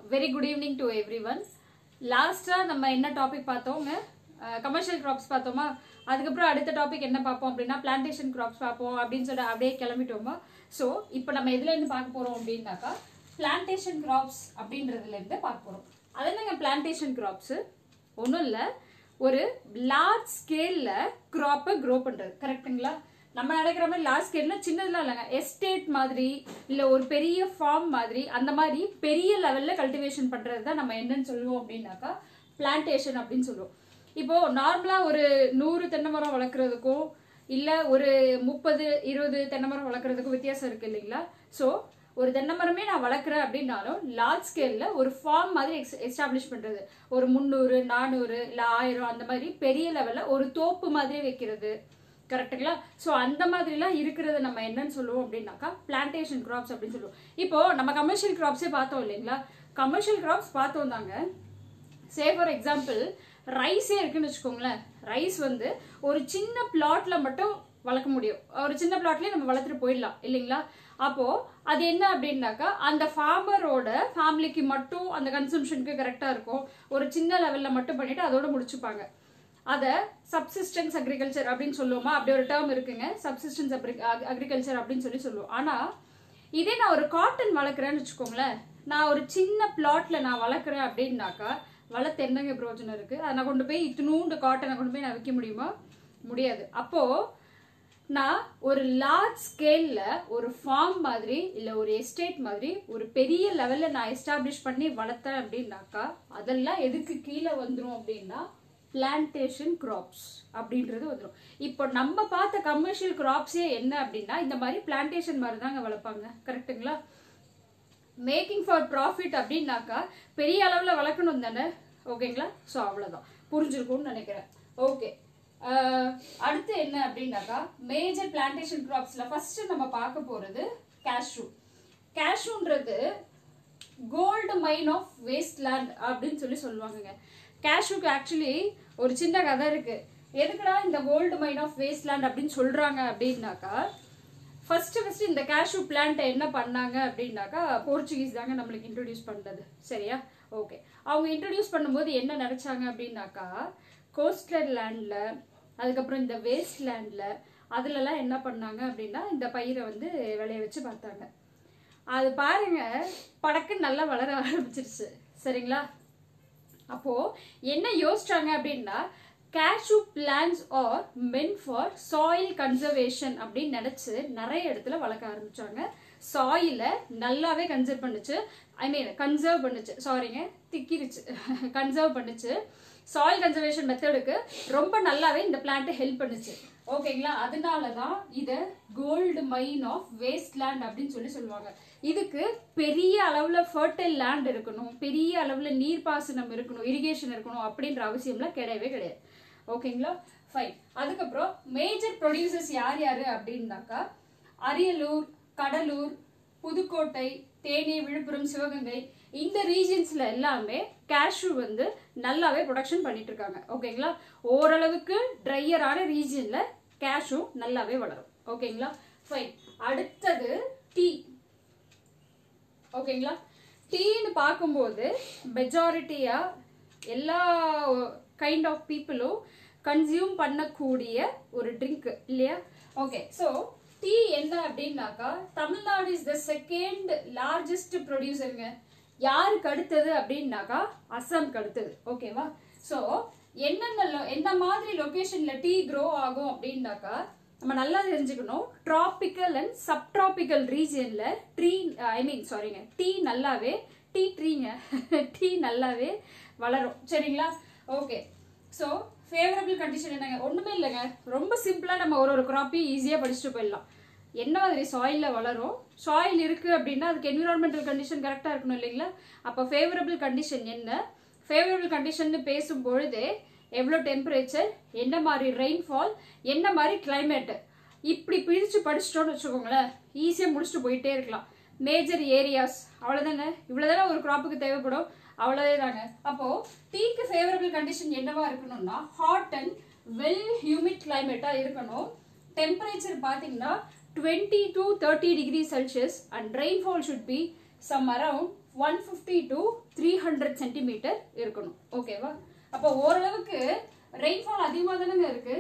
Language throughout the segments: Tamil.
very good evening to everyone லாஸ்ட்டாக நம்ம என்ன டாபிக் பார்த்தோங்க கமர்ஷியல் கிராப்ஸ் பார்த்தோமா அதுக்கப்புறம் அடுத்த டாபிக் என்ன பார்ப்போம் அப்படின்னா பிளான்டேஷன் கிராப்ஸ் பார்ப்போம் அப்படின்னு சொல்லி அப்படியே கிளம்பிட்டோமா ஸோ இப்போ நம்ம எதுலேருந்து பார்க்க போகிறோம் அப்படின்னாக்கா பிளான்டேஷன் கிராப்ஸ் அப்படின்றதுலேருந்து பார்க்க போகிறோம் அது என்னங்க பிளான்டேஷன் கிராப்ஸு ஒன்றும் இல்லை ஒரு லார்ஜ் ஸ்கேலில் க்ராப்பை க்ரோ பண்ணுறது கரெக்ட்டுங்களா நம்ம நடக்கிற மாதிரி லார்ஜ் ஸ்கேல்ல சின்னதுலாம் இல்லைங்க எஸ்டேட் மாதிரி இல்லை ஒரு பெரிய ஃபார்ம் மாதிரி அந்த மாதிரி பெரிய லெவலில் கல்டிவேஷன் பண்ணுறது தான் நம்ம என்னன்னு சொல்லுவோம் அப்படின்னாக்கா பிளான்டேஷன் அப்படின்னு சொல்லுவோம் இப்போ நார்மலாக ஒரு நூறு தென்னை மரம் வளர்க்குறதுக்கும் இல்லை ஒரு முப்பது இருபது தென்னை மரம் வளர்க்குறதுக்கும் வித்தியாசம் இருக்கு இல்லைங்களா ஸோ ஒரு தென்னை மரமே நான் வளர்க்குறேன் அப்படின்னாலும் லார்ஜ் ஸ்கேலில் ஒரு ஃபார்ம் மாதிரி எக்ஸ் எஸ்டாப்ளிஷ் பண்ணுறது ஒரு முந்நூறு நானூறு இல்லை ஆயிரம் அந்த மாதிரி பெரிய லெவலில் ஒரு தோப்பு மாதிரி வைக்கிறது கரெக்டுங்களா ஸோ அந்த மாதிரிலாம் இருக்கிறத நம்ம என்னன்னு சொல்லுவோம் அப்படின்னாக்கா பிளான்டேஷன் கிராப்ஸ் அப்படின்னு சொல்லுவோம் இப்போ நம்ம கமர்ஷியல் கிராப்ஸே பார்த்தோம் இல்லைங்களா கமர்ஷியல் கிராப்ஸ் பார்த்தோம் தாங்க சே ஃபார் எக்ஸாம்பிள் ரைஸே இருக்குன்னு வச்சுக்கோங்களேன் ரைஸ் வந்து ஒரு சின்ன பிளாட்ல மட்டும் வளர்க்க முடியும் ஒரு சின்ன பிளாட்லயே நம்ம வளர்த்துட்டு போயிடலாம் இல்லைங்களா அப்போ அது என்ன அப்படின்னாக்கா அந்த ஃபார்மரோட ஃபேமிலிக்கு மட்டும் அந்த கன்சம்ஷனுக்கு கரெக்டா இருக்கும் ஒரு சின்ன லெவல்ல மட்டும் பண்ணிட்டு அதோட முடிச்சுப்பாங்க அதை சப்சிஸ்டன்ஸ் அக்ரிகல்ச்சர் அப்படின்னு சொல்லுவோமா அப்படி ஒரு டேர்ம் இருக்குங்க சப்சிஸ்டன்ஸ் அக்ரிகல்ச்சர் அப்படின்னு சொல்லி சொல்லுவோம் ஆனா இதே நான் ஒரு காட்டன் வளர்க்குறேன்னு வச்சுக்கோங்களேன் நான் ஒரு சின்ன பிளாட்ல நான் வளர்க்குறேன் அப்படின்னாக்கா வளர்த்து என்னங்க பிரயோஜனம் இருக்கு அதை நான் கொண்டு போய் இத்தினூண்டு காட்டனை கொண்டு போய் நான் விற்க முடியுமா முடியாது அப்போ நான் ஒரு லார்ஜ் ஸ்கேல்ல ஒரு ஃபார்ம் மாதிரி இல்ல ஒரு எஸ்டேட் மாதிரி ஒரு பெரிய லெவல்ல நான் எஸ்டாப்ளிஷ் பண்ணி வளர்த்தேன் அப்படின்னாக்கா அதெல்லாம் எதுக்கு கீழே வந்துரும் அப்படின்னா பிளான்டேஷன் கிராப்ஸ் அப்படின்றது வந்துடும் இப்போ நம்ம பார்த்த கமர்ஷியல் கிராப்ஸே என்ன அப்படின்னா இந்த மாதிரி பிளான்டேஷன் மாதிரி தாங்க வளர்ப்பாங்க கரெக்ட்டுங்களா மேக்கிங் ஃபார் ப்ராஃபிட் அப்படின்னாக்கா பெரிய அளவில் வளர்க்கணும் தானே ஓகேங்களா ஸோ அவ்வளோதான் புரிஞ்சிருக்கும்னு நினைக்கிறேன் ஓகே அடுத்து என்ன அப்படின்னாக்கா மேஜர் பிளான்டேஷன் கிராப்ஸில் ஃபர்ஸ்ட் நம்ம பார்க்க போகிறது கேஷ்யூ கேஷ்யூன்றது gold mine of waste land அப்படின்னு சொல்லி சொல்லுவாங்கங்க கேஷ்யூக்கு ஆக்சுவலி ஒரு சின்ன கதை இருக்கு எதுக்குடா இந்த gold mine of waste land அப்படின்னு சொல்றாங்க அப்படின்னாக்கா ஃபர்ஸ்ட் ஃபர்ஸ்ட் இந்த கேஷ்யூ பிளான்ட்டை என்ன பண்ணாங்க அப்படின்னாக்கா போர்ச்சுகீஸ் தாங்க நம்மளுக்கு இன்ட்ரடியூஸ் பண்ணது சரியா ஓகே அவங்க இன்ட்ரடியூஸ் பண்ணும்போது என்ன நினைச்சாங்க அப்படின்னாக்கா கோஸ்டல் லேண்ட்ல அதுக்கப்புறம் இந்த வேஸ்ட் லேண்ட்ல அதுலலாம் என்ன பண்ணாங்க அப்படின்னா இந்த பயிரை வந்து விளைய வச்சு பார்த்தாங்க அது பாருங்க படக்குன்னு நல்லா வளர ஆரம்பிச்சிருச்சு சரிங்களா அப்போ என்ன யோசிச்சாங்க அப்படின்னா cashew plants are meant for soil conservation அப்படின்னு நினைச்சு நிறைய இடத்துல வளர்க்க ஆரம்பிச்சாங்க சாயில நல்லாவே கன்சர்வ் பண்ணுச்சு ஐ மீன் கன்சர்வ் பண்ணுச்சு சாரிங்க திக்கிருச்சு கன்சர்வ் பண்ணுச்சு சாயில் கன்சர்வேஷன் மெத்தடுக்கு ரொம்ப நல்லாவே இந்த பிளான்ட் ஹெல்ப் பண்ணுச்சு ஓகேங்களா அதனால தான் இதை gold mine of waste land அப்படின்னு சொல்லி சொல்லுவாங்க இதுக்கு பெரிய அளவில் ஃபர்டைல் லேண்ட் இருக்கணும் பெரிய அளவில் நீர்ப்பாசனம் இருக்கணும் இரிகேஷன் இருக்கணும் அப்படின்ற அவசியம்லாம் கிடையவே கிடையாது ஓகேங்களா ஃபைன் அதுக்கப்புறம் மேஜர் ப்ரொடியூசர்ஸ் யார் யாரு அப்படின்னாக்கா அரியலூர் கடலூர் புதுக்கோட்டை தேனி விழுப்புரம் சிவகங்கை இந்த ரீஜன்ஸ்ல எல்லாமே கேஷ்யூ வந்து நல்லாவே ப்ரொடக்ஷன் பண்ணிட்டு இருக்காங்க ஓகேங்களா ஓரளவுக்கு ட்ரையரான ரீஜன்ல கேஷ்யூ நல்லாவே வளரும் ஓகேங்களா ஃபைன் அடுத்தது டீ ஓகேங்களா டீன்னு பார்க்கும்போது மெஜாரிட்டியா எல்லா கைண்ட் ஆஃப் பீப்புளும் கன்சியூம் பண்ணக்கூடிய ஒரு ட்ரிங்க் இல்லையா ஓகே ஸோ டீ என்ன அப்படின்னாக்கா Tamilnadu is the second largest ப்ரொடியூசருங்க யாருக்கு அடுத்தது அப்படின்னாக்கா அஸ்ஸாம்க்கு அடுத்தது ஓகேவா ஸோ என்னென்ன lo- என்ன மாதிரி லொகேஷன்ல டீ க்ரோ ஆகும் அப்படின்னாக்கா நம்ம நல்லா தெரிஞ்சுக்கணும் டிராபிக்கல் அண்ட் சப்ட்ராபிக்கல் ரீஜியன்ல ட்ரீ ஐ மீன் சாரிங்க டீ நல்லாவே டீ ட்ரீங்க டீ நல்லாவே வளரும் சரிங்களா ஓகே ஸோ ஃபேவரபிள் கண்டிஷன் என்னங்க ஒன்றுமே இல்லைங்க ரொம்ப சிம்பிளாக நம்ம ஒரு ஒரு கிராப்பையும் ஈஸியாக படிச்சுட்டு போயிடலாம் என்ன மாதிரி சாயிலில் வளரும் சாயில் இருக்குது அப்படின்னா அதுக்கு என்விரான்மெண்டல் கண்டிஷன் கரெக்டாக இருக்கணும் இல்லைங்களா அப்போ ஃபேவரபிள் கண்டிஷன் என்ன ஃபேவரபிள் கண்டிஷன் பேசும் பொழுதே எவ்வளோ டெம்பரேச்சர் என்ன மாதிரி ரெயின்ஃபால் என்ன மாதிரி climate இப்படி பிரித்து படிச்சிட்டோம்னு வச்சுக்கோங்களேன் ஈஸியாக முடிச்சுட்டு போயிட்டே இருக்கலாம் மேஜர் ஏரியாஸ் அவ்வளோதானே இவ்வளோதானே ஒரு கிராப்புக்கு தேவைப்படும் அவ்வளோதே தாங்க அப்போ டீக்கு ஃபேவரபிள் கண்டிஷன் என்னவா இருக்கணும்னா ஹாட் அண்ட் வெல் ஹியூமிட் கிளைமேட்டா இருக்கணும் டெம்பரேச்சர் பார்த்தீங்கன்னா twenty to thirty degree Celsius and rainfall should be some around one fifty to three hundred centimetre இருக்கணும் ஓகேவா அப்போ ஓரளவுக்கு ரெயின்ஃபால் அதிகமாக தானேங்க இருக்கு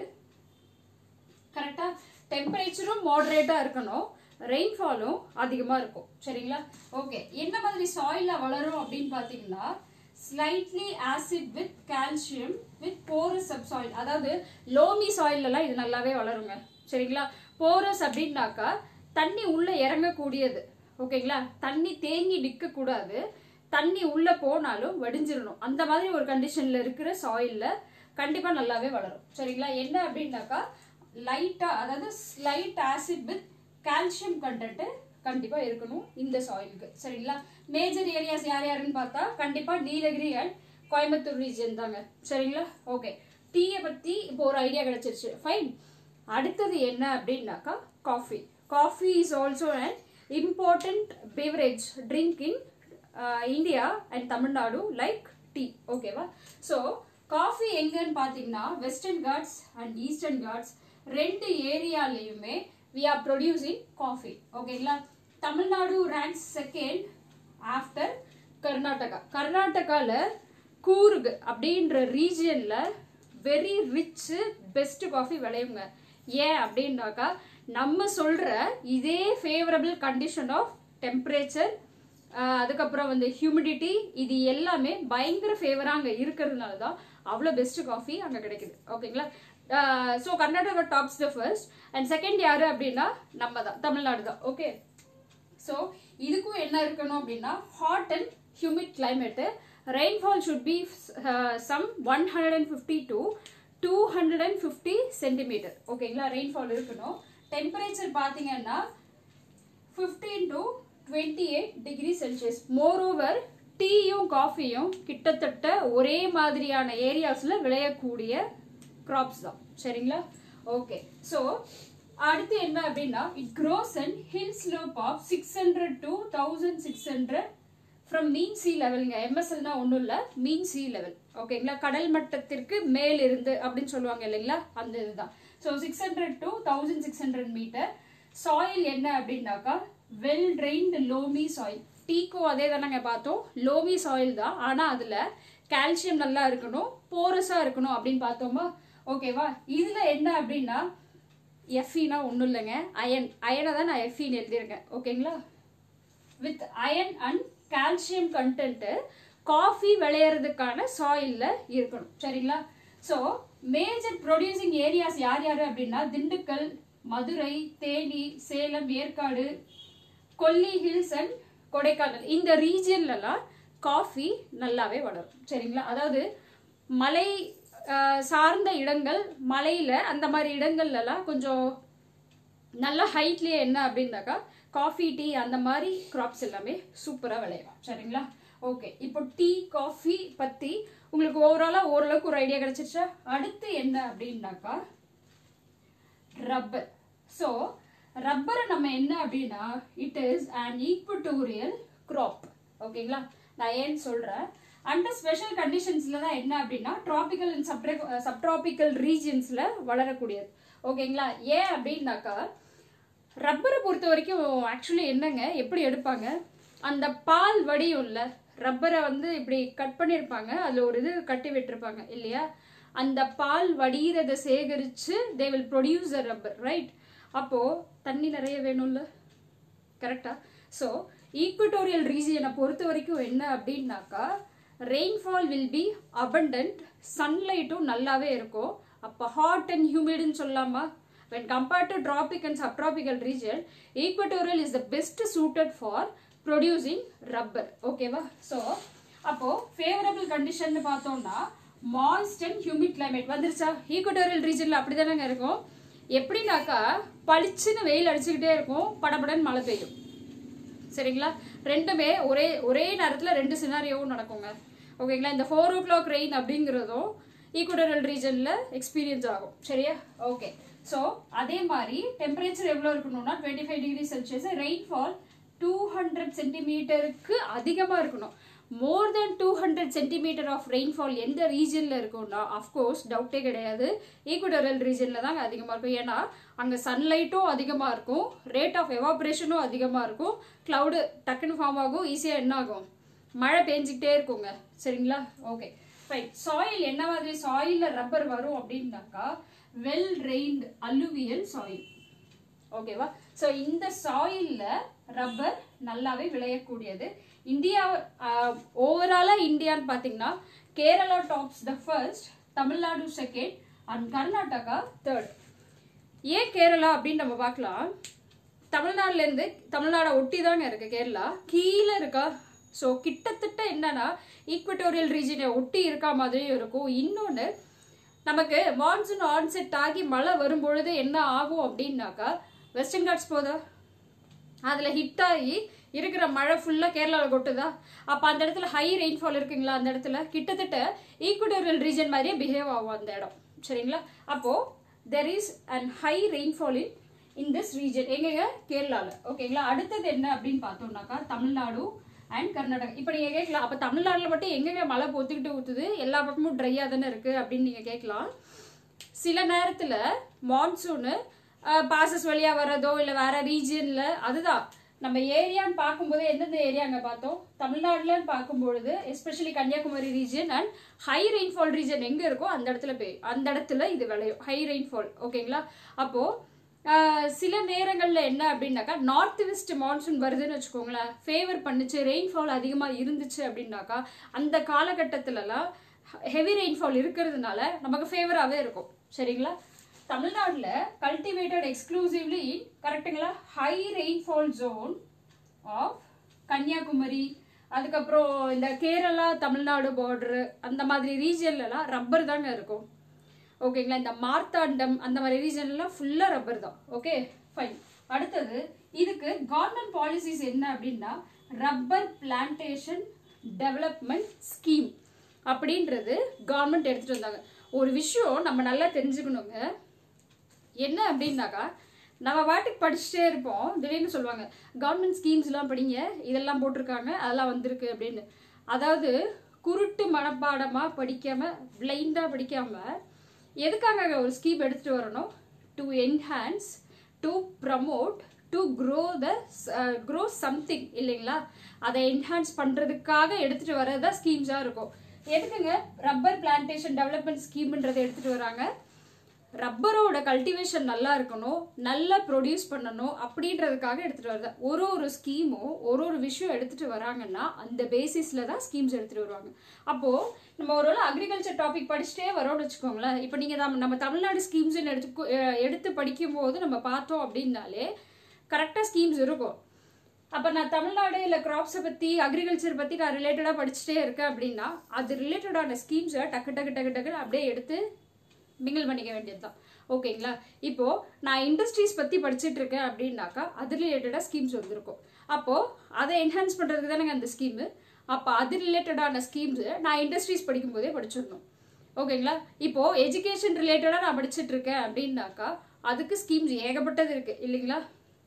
கரெக்டா டெம்பரேச்சரும் மாடரேட்டா இருக்கணும் ரெயின்ஃபாலும் அதிகமா இருக்கும் சரிங்களா ஓகே என்ன மாதிரி சாயில்ல வளரும் அப்படின்னு பாத்தீங்கன்னா slightly acid with calcium with porous subsoil அதாவது லோமி சாயில்லாம் இது நல்லாவே வளருங்க சரிங்களா போரஸ் அப்படின்னாக்கா தண்ணி உள்ள இறங்கக்கூடியது ஓகேங்களா தண்ணி தேங்கி நிற்க கூடாது தண்ணி உள்ள போனாலும் வடிஞ்சிடணும் அந்த மாதிரி ஒரு கண்டிஷன்ல இருக்கிற சாயில்ல கண்டிப்பா நல்லாவே வளரும் சரிங்களா என்ன அப்படின்னாக்கா லைட்டா அதாவது slight acid with calcium content கண்டிப்பா இருக்கணும் இந்த சாயிலுக்கு சரிங்களா மேஜர் ஏரியாஸ் யார் யாருன்னு பார்த்தா கண்டிப்பா நீலகிரி அண்ட் கோயம்புத்தூர் ரீஜன் தாங்க சரிங்களா ஓகே டீயை பத்தி இப்போ ஒரு ஐடியா கிடைச்சிருச்சு ஃபைன் அடுத்தது என்ன அப்படின்னாக்கா coffee coffee is also and important beverage drink in India and Tamil Nadu like tea ஓகேவா ஸோ காஃபி எங்கன்னு பார்த்தீங்கன்னா Western Ghats and Eastern Ghats ரெண்டு ஏரியாலையுமே வி ஆர் ப்ரொடியூசிங் காஃபி ஓகேங்களா Tamil Nadu ranks second after Karnataka கர்நாடகால கூர்க் அப்படின்ற ரீஜியன்ல வெரி ரிச் பெஸ்ட் காஃபி விளையுங்க ஏன் அப்படின்னாக்கா நம்ம சொல்ற இதே ஃபேவரபிள் கண்டிஷன் ஆஃப் டெம்பரேச்சர் அதுக்கப்புறம் வந்து ஹியூமிடிட்டி இது எல்லாமே பயங்கர ஃபேவரா அங்க இருக்கிறதுனால தான் அவ்வளோ பெஸ்ட் காஃபி அங்க கிடைக்குது ஓகேங்களா so Karnataka tops the first and second யாரு அப்படின்னா நம்ம தான் தமிழ்நாடு தான் ஓகே ஸோ இதுக்கும் என்ன இருக்கணும் அப்படின்னா hot and humid climate rainfall should be some one hundred and fifty to two hundred and fifty centimetre ஓகேங்களா ரெயின்ஃபால் இருக்கணும் டெம்பரேச்சர் பார்த்தீங்கன்னா fifteen to twenty eight degree Celsius moreover டீயும் காஃபியும் கிட்டத்தட்ட ஒரே மாதிரியான ஏரியாஸ்ல விளையக்கூடிய கிராப்ஸ் தான் சரிங்களா ஓகே ஸோ அடுத்து என்ன அப்படின்னா it grows and hill slope of six hundred to thousand six hundred from mean sea லெவலுங்க எம்எஸ்எல்னா ஒன்றும் இல்லை மீன் சி லெவல் ஓகேங்களா கடல் மட்டத்திற்கு மேல் இருந்து அப்படின்னு சொல்லுவாங்க இல்லைங்களா அந்த இதுதான் so six hundred to thousand six hundred metre soil என்ன அப்படின்னாக்கா வெல் ட்ரெயின்டு லோமி சாயில் டீக்கோ அதே தானங்க பார்த்தோம் லோமி சாயில் தான் ஆனால் அதில் கால்சியம் நல்லா இருக்கணும் போரஸாக இருக்கணும் அப்படின்னு பார்த்தோமா ஓகேவா இதில் என்ன அப்படின்னா எஃப்இனா ஒன்றும் இல்லைங்க அயன் அயனை தான் நான் எஃப்இன்னு எழுதியிருக்கேன் ஓகேங்களா with iron and calcium content coffee விளையிறதுக்கான சாயில்ல இருக்கணும் சரிங்களா ஸோ மேஜர் ப்ரொடியூசிங் ஏரியாஸ் யார் யார் அப்படின்னா திண்டுக்கல் மதுரை தேனி சேலம் ஏற்காடு கொல்லி ஹில்ஸ் அண்ட் கொடைக்கானல் இந்த ரீஜியன்லலாம் காஃபி நல்லாவே வளரும் சரிங்களா அதாவது மலை அஹ், சார்ந்த இடங்கள் மலையில அந்த மாதிரி இடங்கள்லலாம் கொஞ்சம் நல்ல ஹைட்லயே என்ன அப்படின்னாக்கா காஃபி டீ அந்த மாதிரி கிராப்ஸ் எல்லாமே சூப்பரா விளையலாம் சரிங்களா ஓகே இப்போ டீ காஃபி பத்தி உங்களுக்கு ஓவராலா ஓரளவுக்கு ஒரு ஐடியா கிடைச்சிருச்சா அடுத்து என்ன அப்படின்னாக்கா ரப்பர் ஸோ ரப்பரை நம்ம என்ன அப்படின்னா it is an equatorial crop ஓகேங்களா நான் ஏன் சொல்றேன் அண்டர் ஸ்பெஷல் கண்டிஷன்ஸ்ல தான் என்ன அப்படின்னா டிராபிக்கல் அண்ட் சப்ட்ரே சப்ட்ராபிக்கல் ரீஜியன்ஸ்ல வளரக்கூடியது ஓகேங்களா ஏன் அப்படின்னாக்கா ரப்பரை பொறுத்த வரைக்கும் ஆக்சுவலி என்னங்க எப்படி எடுப்பாங்க அந்த பால் வடியும்ல ரப்பரை வந்து இப்படி கட் பண்ணியிருப்பாங்க அதில் ஒரு இது கட்டி விட்டுருப்பாங்க இல்லையா அந்த பால் வடிகிறத சேகரித்து they will produce a rubber right அப்போது தண்ணி நிறைய வேணும்ல கரெக்டா ஸோ ஈக்குவட்டோரியல் ரீஜியனை பொறுத்த வரைக்கும் என்ன அப்படின்னாக்கா ரெயின்ஃபால் வில் பி abundant சன்லைட்டும் நல்லாவே இருக்கும் அப்போ ஹாட் அண்ட் ஹியூமிட்னு சொல்லலாமா when compared to tropic and subtropical region equatorial is the best suited for producing rubber ஓகேவா ஸோ அப்போ ஃபேவரபிள் கண்டிஷன் பார்த்தோம்னா மாய்ஸ்ட் அண்ட் ஹியூமிட் கிளைமேட் வந்துருச்சா ஈக்குவட்டோரியல் ரீஜன்ல அப்படிதானங்க இருக்கும் எப்படின்னாக்கா பளிச்சுன்னு வெயில் அடிச்சுக்கிட்டே இருக்கும் படபடன்னு மழை பெய்யும் சரிங்களா ரெண்டுமே ஒரே ஒரே நேரத்தில் ரெண்டு சினாரியோவும் நடக்குங்க ஓகேங்களா இந்த ஃபோர் ஓ கிளாக் ரெயின் அப்படிங்கிறதும் ஈக்குவடரல் ரீஜனில் எக்ஸ்பீரியன்ஸ் ஆகும் சரியா ஓகே ஸோ அதே மாதிரி டெம்பரேச்சர் எவ்வளோ இருக்கணும்னா twenty five degree Celsius rainfall two hundred சென்டிமீட்டருக்கு அதிகமாக இருக்கணும் more than two hundred centimetre of rainfall எந்த ரீஜனில் இருக்கும்னா அஃப்கோர்ஸ் டவுட்டே கிடையாது ஈக்குவடோரியல் ரீஜனில் தாங்க அதிகமாக இருக்கும் ஏன்னா அங்கே சன்லைட்டும் அதிகமாக இருக்கும் ரேட் ஆஃப் எவாப்ரேஷனும் அதிகமாக இருக்கும் க்ளவுடு டக்குன்னு ஃபார்ம் ஆகும் ஈஸியாக என்ன ஆகும் மழை பெஞ்சிக்கிட்டே இருக்குங்க சரிங்களா ஓகே ஃபைன் சாயில் என்ன மாதிரி சாயிலில் ரப்பர் வரும் அப்படின்னாக்கா வெல் ரெயின்டு அலுவியல் சாயில் ஓகேவா ஸோ இந்த சாயில்ல ரப்பர் நல்லாவே விளையக்கூடியது இந்தியா ஓவராலாக இந்தியான்னு பார்த்தீங்கன்னா Kerala tops the first Tamil Nadu second and Karnataka third ஏன் கேரளா அப்படின்னு நம்ம பார்க்கலாம் தமிழ்நாடுலேருந்து தமிழ்நாடை ஒட்டி தாங்க இருக்கு கேரளா கீழே இருக்கா ஸோ கிட்டத்தட்ட என்னன்னா ஈக்வட்டோரியல் ரீஜனை ஒட்டி இருக்கா மாதிரியும் இருக்கும் இன்னொன்று நமக்கு மான்சூன் ஆன்செட் ஆகி மழை வரும்பொழுது என்ன ஆகும் அப்படின்னாக்கா வெஸ்டர்ன் காட்ஸ் போதா அதில் ஹிட் ஆகி இருக்கிற மழை ஃபுல்லாக கேரளாவில் கொட்டுதா அப்போ அந்த இடத்துல ஹை ரெயின்ஃபால் இருக்குங்களா அந்த இடத்துல கிட்டத்தட்ட ஈக்குவடோரியல் ரீஜன் மாதிரியே பிஹேவ் ஆகும் அந்த இடம் சரிங்களா அப்போது there is and high rainfall in in this region எங்கங்க கேரளாவில் ஓகேங்களா அடுத்தது என்ன அப்படின்னு பார்த்தோம்னாக்கா தமிழ்நாடு அண்ட் கர்நாடகா இப்போ நீங்கள் கேட்கலாம் அப்போ தமிழ்நாட்டில் மட்டும் எங்கெங்க மழை பொத்துக்கிட்டு ஊற்றுது எல்லா பக்கமும் ட்ரையாக தானே இருக்குது அப்படின்னு நீங்கள் கேட்கலாம் சில நேரத்தில் மான்சூனு பாசஸ் வழியாக வர்றதோ இல்லை வேற ரீஜியனில் அதுதான் நம்ம ஏரியான்னு பார்க்கும்போது எந்தெந்த ஏரியாங்க பார்த்தோம் தமிழ்நாடுலன்னு பார்க்கும்பொழுது especially Kanyakumari region and high rainfall region எங்கே இருக்கோ அந்த இடத்துல போய் அந்த இடத்துல இது விளையும் ஹை ரெயின்ஃபால் ஓகேங்களா அப்போது சில நேரங்களில் என்ன அப்படின்னாக்கா நார்த் வெஸ்ட் மான்சூன் வருதுன்னு வச்சுக்கோங்களேன் ஃபேவர் பண்ணுச்சு ரெயின்ஃபால் அதிகமாக இருந்துச்சு அப்படின்னாக்கா அந்த காலகட்டத்திலலாம் ஹெவி ரெயின்ஃபால் இருக்கிறதுனால நமக்கு ஃபேவராகவே இருக்கும் சரிங்களா தமிழ்நாட்டில் கல்டிவேட்டட் எக்ஸ்க்ளூசிவ்லி கரெக்டுங்களா high rainfall zone of Kanyakumari அதுக்கப்புறம் இந்த கேரளா தமிழ்நாடு பார்டரு அந்த மாதிரி ரீஜன்லலாம் ரப்பர் தாங்க இருக்கும் ஓகேங்களா இந்த மார்த்தாண்டம் அந்த மாதிரி ரீஜன்லாம் ஃபுல்லாக ரப்பர் தான் ஓகே ஃபைன் அடுத்தது இதுக்கு கவர்மெண்ட் பாலிசிஸ் என்ன அப்படின்னா ரப்பர் பிளான்டேஷன் டெவலப்மெண்ட் ஸ்கீம் அப்படின்றது கவர்மெண்ட் எடுத்துகிட்டு வந்தாங்க ஒரு விஷயம் நம்ம நல்லா தெரிஞ்சுக்கணுங்க என்ன அப்படின்னாக்கா நம்ம வாட்டுக்கு படிச்சுட்டே இருப்போம் திடீர்னு சொல்லுவாங்க கவர்மெண்ட் ஸ்கீம்ஸ்லாம் படிங்க இதெல்லாம் போட்டிருக்காங்க அதெல்லாம் வந்திருக்கு அப்படின்னு அதாவது குருட்டு மனப்பாடமாக படிக்காமல் பிளைண்டாக படிக்காமல் எதுக்காக ஒரு ஸ்கீம் எடுத்துகிட்டு வரணும் to enhance to promote to grow the grow something இல்லைங்களா அதை என்ஹான்ஸ் பண்ணுறதுக்காக எடுத்துகிட்டு வர்றது தான் ஸ்கீம்ஸாக இருக்கும் எதுக்குங்க ரப்பர் பிளான்டேஷன் டெவலப்மெண்ட் ஸ்கீம்ன்றதை எடுத்துகிட்டு வராங்க ரப்பரோட கல்டிவேஷன் நல்லா இருக்கணும் நல்லா ப்ரொடியூஸ் பண்ணணும் அப்படின்றதுக்காக எடுத்துகிட்டு வருது ஒரு ஒரு ஸ்கீமும் ஒரு ஒரு விஷயம் எடுத்துகிட்டு வராங்கன்னா அந்த பேசிஸில் தான் ஸ்கீம்ஸ் எடுத்துகிட்டு வருவாங்க அப்போது நம்ம ஒரு அக்ரிகல்ச்சர் டாபிக் படிச்சுட்டே வரோம்னு வச்சுக்கோங்களேன் இப்போ நீங்கள் நம்ம நம்ம தமிழ்நாடு ஸ்கீம்ஸ்னு எடுத்து எடுத்து படிக்கும்போது நம்ம பார்த்தோம் அப்படின்னாலே கரெக்டாக ஸ்கீம்ஸ் இருக்கும் அப்போ நான் தமிழ்நாடு இல்லை கிராப்ஸை பற்றி அக்ரிகல்ச்சர் பற்றி நான் ரிலேட்டடாக படிச்சுட்டே இருக்கேன் அப்படின்னா அது ரிலேட்டடான ஸ்கீம்ஸை டக்கு டக்கு டக்கு டக்குன்னு அப்படியே எடுத்து மிங்கிள் பண்ணிக்க வேண்டியது தான் ஓகேங்களா இப்போ நான் இண்டஸ்ட்ரீஸ் பற்றி படிச்சுட்டு இருக்கேன் அப்படின்னாக்கா அது ரிலேட்டடாக ஸ்கீம்ஸ் வந்திருக்கும் அப்போது அதை என்ஹான்ஸ் பண்ணுறதுக்கு தானேங்க அந்த ஸ்கீமு அப்போ அது ரிலேட்டடான ஸ்கீம்ஸு நான் இண்டஸ்ட்ரீஸ் படிக்கும்போதே படிச்சிடணும் ஓகேங்களா இப்போ எஜுகேஷன் ரிலேட்டடாக நான் படிச்சுட்டு இருக்கேன் அப்படின்னாக்கா அதுக்கு ஸ்கீம்ஸ் ஏகப்பட்டது இருக்கு இல்லைங்களா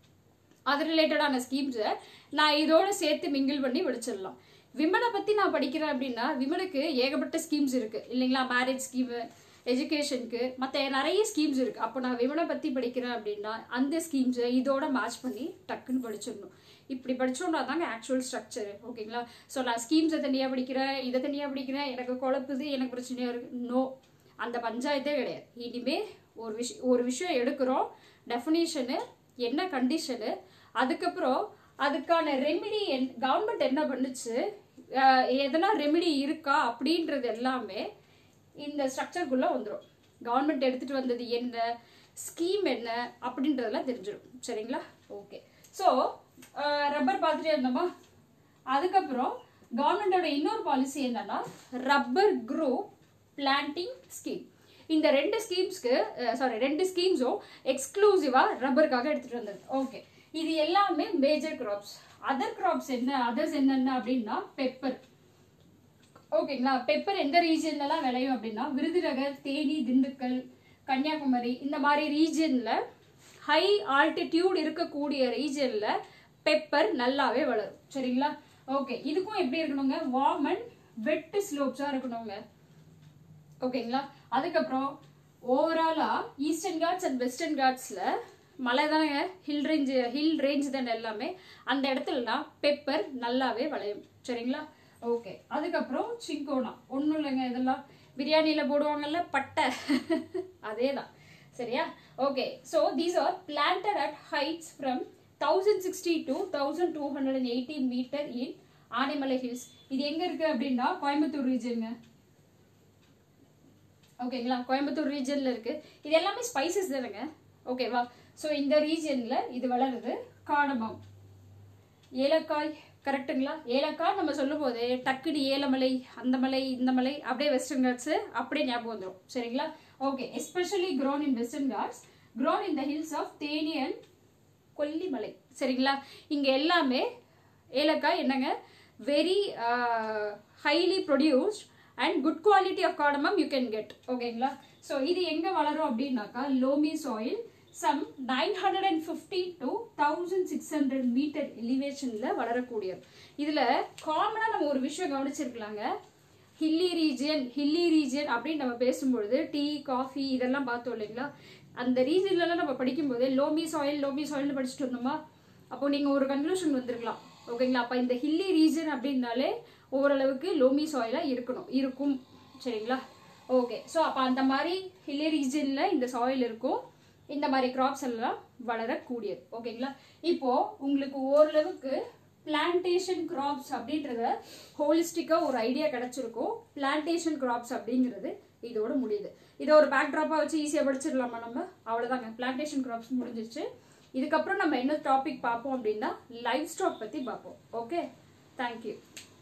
அது ரிலேட்டடான ஸ்கீம்ஸை நான் இதோட சேர்த்து மிங்கிள் பண்ணி படிச்சிடலாம் விமனை பற்றி நான் படிக்கிறேன் அப்படின்னா விமனுக்கு ஏகப்பட்ட ஸ்கீம்ஸ் இருக்கு இல்லைங்களா மேரேஜ் ஸ்கீமு எஜுகேஷனுக்கு மற்ற நிறைய ஸ்கீம்ஸ் இருக்குது அப்போ நான் விமனை பற்றி படிக்கிறேன் அப்படின்னா அந்த ஸ்கீம்ஸை இதோட மேட்ச் பண்ணி டக்குன்னு படிச்சிடணும் இப்படி படிச்சோம்னா தாங்க ஆக்சுவல் ஸ்ட்ரக்சர் ஓகேங்களா ஸோ நான் ஸ்கீம்ஸை தனியாக படிக்கிறேன் இதை தனியாக படிக்கிறேன் எனக்கு குழப்புது எனக்கு பிரச்சனையாக இருக்கு நோ அந்த பஞ்சாயத்தே கிடையாது இனிமே ஒரு விஷயம் ஒரு விஷயம் எடுக்கிறோம் டெஃபினேஷனு என்ன கண்டிஷனு அதுக்கப்புறம் அதுக்கான ரெமிடி என் கவர்மெண்ட் என்ன பண்ணுச்சு அஹ் எதனா ரெமிடி இருக்கா அப்படின்றது எல்லாமே இந்த ஸ்ட்ரக்சருக்குள்ளே வந்துடும் கவர்மெண்ட் எடுத்துகிட்டு வந்தது என்ன ஸ்கீம் என்ன அப்படின்றதெல்லாம் தெரிஞ்சிடும் சரிங்களா ஓகே ஸோ ரப்பர் பார்த்துட்டே இருந்தோமா அதுக்கப்புறம் கவர்மெண்டோட இன்னொரு பாலிசி என்னன்னா ரப்பர் குரூப் பிளான்டிங் ஸ்கீம் இந்த ரெண்டு ஸ்கீம்ஸ்க்கு சாரி ரெண்டு ஸ்கீம்ஸும் எக்ஸ்க்ளூசிவாக ரப்பருக்காக எடுத்துகிட்டு வந்தது ஓகே இது எல்லாமே மேஜர் கிராப்ஸ் அதர் கிராப்ஸ் என்ன அதர்ஸ் என்னென்ன அப்படின்னா பெப்பர் ஓகேங்களா பெப்பர் எந்த ரீஜன்லலாம் விளையும் அப்படின்னா விருதுநகர் தேனி திண்டுக்கல் கன்னியாகுமரி இந்த மாதிரி ரீஜனில் ஹை ஆல்டிடியூட் இருக்கக்கூடிய ரீஜனில் பெப்பர் நல்லாவே வளரும் சரிங்களா ஓகே இதுக்கும் எப்படி இருக்கணுங்க வார்ம் அண்ட் வெட் ஸ்லோப்ஸா இருக்கணுங்க ஓகேங்களா அதுக்கப்புறம் ஓவராலா ஈஸ்டர்ன் காட்ஸ் அண்ட் வெஸ்டர்ன் காட்ஸ்ல மலை தானங்க ஹில் ரேஞ்ச் ஹில் ரேஞ்ச் தானே எல்லாமே அந்த இடத்துலலாம் பெப்பர் நல்லாவே விளையும் சரிங்களா ஓகே அதுக்கப்புறம் சிங்கோனா ஒன்றும் இல்லைங்க இதெல்லாம் பிரியாணியில் போடுவாங்கல்ல பட்டை அதே தான் சரியா okay so these are planted at heights from thousand sixty to thousand two hundred and eighty metre in Anaimalai Hills இது எங்கே இருக்குது அப்படின்னா கோயம்புத்தூர் ரீஜனுங்க ஓகேங்களா கோயம்புத்தூர் ரீஜன்ல இருக்கு இது எல்லாமே ஸ்பைசஸ் தானுங்க ஓகேவா ஸோ இந்த ரீஜன்ல இது வளருது காடமம் ஏலக்காய் கரெக்ட்டுங்களா ஏலக்காய் நம்ம சொல்லும் போது டக்குனு ஏலமலை அந்த மலை இந்த மலை அப்படியே வெஸ்டர்ன் காட்ஸ் அப்படியே ஞாபகம் வந்துடும் சரிங்களா okay especially grown in Western Ghats grown in the hills of Theni and Kollimalai சரிங்களா இங்க எல்லாமே ஏலக்காய் என்னங்க very highly produced and good quality of cardamom you can get ஓகேங்களா ஸோ இது எங்க வளரும் அப்படின்னாக்கா loamy soil some nine hundred and fifty to thousand six hundred metre எலிவேஷன்ல வளரக்கூடியது இதுல காமனா நம்ம ஒரு விஷயம் கவனிச்சிருக்கலாங்க ஹில்லி ரீஜியன் ஹில்லி ரீஜியன் அப்படின்னு நம்ம பேசும்பொழுது டீ காஃபி இதெல்லாம் பார்த்தோம் இல்லைங்களா அந்த ரீஜன்லலாம் நம்ம படிக்கும்போது லோமி சாயில் லோமி சாயில்னு படிச்சுட்டு வந்தோமா அப்போ நீங்க ஒரு கன்க்ளூஷன் வந்திருக்கலாம் ஓகேங்களா அப்ப இந்த ஹில்லி ரீஜன் அப்படின்னாலே ஓரளவுக்கு லோமி சாயிலா இருக்கணும் இருக்கும் சரிங்களா ஓகே ஸோ அப்போ அந்த மாதிரி ஹில்லி ரீஜன்ல இந்த சாயில் இருக்கும் இந்த மாதிரி கிராப்ஸ் எல்லாம் வளரக்கூடியது ஓகேங்களா இப்போ உங்களுக்கு ஓரளவுக்கு பிளான்டேஷன் கிராப்ஸ் அப்படின்றத ஹோலிஸ்டிக்கா ஒரு ஐடியா கிடைச்சிருக்கும் பிளான்டேஷன் கிராப்ஸ் அப்படிங்கிறது இதோட முடியுது இதை ஒரு பேக் ட்ராப்பா வச்சு ஈஸியா படிச்சிடலாமா நம்ம அவ்வளவுதாங்க பிளான்டேஷன் கிராப்ஸ் முடிஞ்சிருச்சு இதுக்கப்புறம் நம்ம என்ன டாபிக் பார்ப்போம் அப்படின்னா லைஃப் ஸ்டாக் பத்தி பார்ப்போம் ஓகே தேங்க்யூ